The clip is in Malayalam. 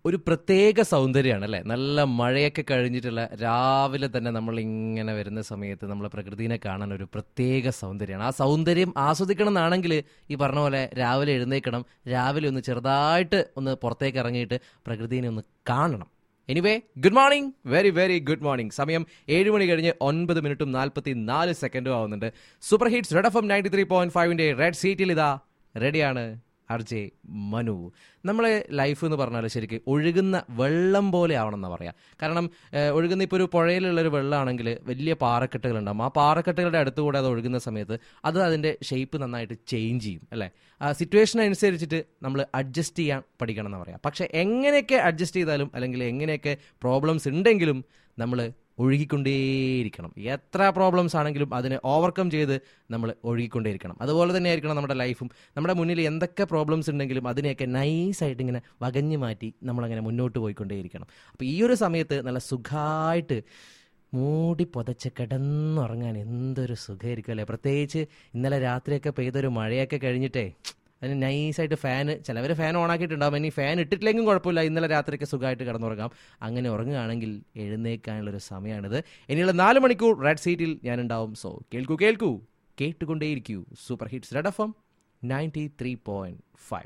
ഒരു പ്രത്യേക സൗന്ദര്യമാണ് അല്ലേ നല്ല മഴയൊക്കെ കഴിഞ്ഞിട്ടുള്ള രാവിലെ തന്നെ നമ്മൾ ഇങ്ങനെ വരുന്ന സമയത്ത് നമ്മൾ പ്രകൃതിനെ കാണാൻ ഒരു പ്രത്യേക സൗന്ദര്യമാണ് ആ സൗന്ദര്യം ആസ്വദിക്കണം എന്നാണെങ്കിൽ ഈ പറഞ്ഞ പോലെ രാവിലെ എഴുന്നേക്കണം രാവിലെ ഒന്ന് ചെറുതായിട്ട് ഒന്ന് പുറത്തേക്ക് ഇറങ്ങിയിട്ട് പ്രകൃതിനെ ഒന്ന് കാണണം anyway good morning very very good morning സമയം ഏഴ് മണി കഴിഞ്ഞ് ഒൻപത് മിനിറ്റും നാൽപ്പത്തി നാല് സെക്കൻഡും ആവുന്നുണ്ട് super hits red F M ninety three point ഫൈവിന്റെ റെഡ് സീറ്റിൽ ഇതാ റെഡിയാണ് ആർ ജെ മനു നമ്മളെ ലൈഫ് എന്ന് പറഞ്ഞാൽ ശരിക്കും ഒഴുകുന്ന വെള്ളം പോലെ ആവണം എന്ന് പറയാം കാരണം ഏഹ്, ഒഴുകുന്ന ഇപ്പോൾ ഒരു പുഴയിലുള്ളൊരു വെള്ളമാണെങ്കിൽ വലിയ പാറക്കെട്ടുകളുണ്ടാവും ആ പാറക്കെട്ടുകളുടെ അടുത്തുകൂടെ അത് ഒഴുകുന്ന സമയത്ത് അത് അതിൻ്റെ ഷേപ്പ് നന്നായിട്ട് ചേഞ്ച് ചെയ്യും അല്ലേ ആ സിറ്റുവേഷൻ അനുസരിച്ചിട്ട് നമ്മൾ അഡ്ജസ്റ്റ് ചെയ്യാൻ പഠിക്കണം എന്ന് പറയാം പക്ഷേ എങ്ങനെയൊക്കെ അഡ്ജസ്റ്റ് ചെയ്താലും അല്ലെങ്കിൽ എങ്ങനെയൊക്കെ പ്രോബ്ലംസ് ഉണ്ടെങ്കിലും നമ്മൾ ഒഴുകിക്കൊണ്ടേയിരിക്കണം എത്ര പ്രോബ്ലംസ് ആണെങ്കിലും അതിനെ ഓവർകം ചെയ്ത് നമ്മൾ ഒഴുകിക്കൊണ്ടേയിരിക്കണം അതുപോലെ തന്നെ ആയിരിക്കണം നമ്മുടെ ലൈഫും നമ്മുടെ മുന്നിൽ എന്തൊക്കെ പ്രോബ്ലംസ് ഉണ്ടെങ്കിലും അതിനെയൊക്കെ നൈസായിട്ട് ഇങ്ങനെ വകഞ്ഞു മാറ്റി നമ്മളങ്ങനെ മുന്നോട്ട് പോയിക്കൊണ്ടേയിരിക്കണം അപ്പോൾ ഈ ഒരു സമയത്ത് നല്ല സുഖമായിട്ട് മൂടി പുതച്ച് കിടന്നുറങ്ങാൻ എന്തൊരു സുഖമായിരിക്കും അല്ലേ പ്രത്യേകിച്ച് ഇന്നലെ രാത്രിയൊക്കെ പെയ്തൊരു മഴയൊക്കെ കഴിഞ്ഞിട്ടേ അതിന് നൈസായിട്ട് ഫാൻ ചിലവർ ഫാൻ ഓൺ ആക്കിയിട്ടുണ്ടാവും ഇനി ഫാൻ ഇട്ടിട്ടില്ലെങ്കിലും കുഴപ്പമില്ല ഇന്നലെ രാത്രിയൊക്കെ സുഖമായിട്ട് കിടന്നുറങ്ങാം അങ്ങനെ ഉറങ്ങുകയാണെങ്കിൽ എഴുന്നേക്കാനുള്ളൊരു സമയമാണിത് ഇനിയുള്ള നാല് മണിക്കൂർ റെഡ് സീറ്റിൽ ഞാനുണ്ടാവും സോ കേൾക്കൂ കേൾക്കൂ കേട്ടുകൊണ്ടേയിരിക്കൂ super hits red F M ninety three point five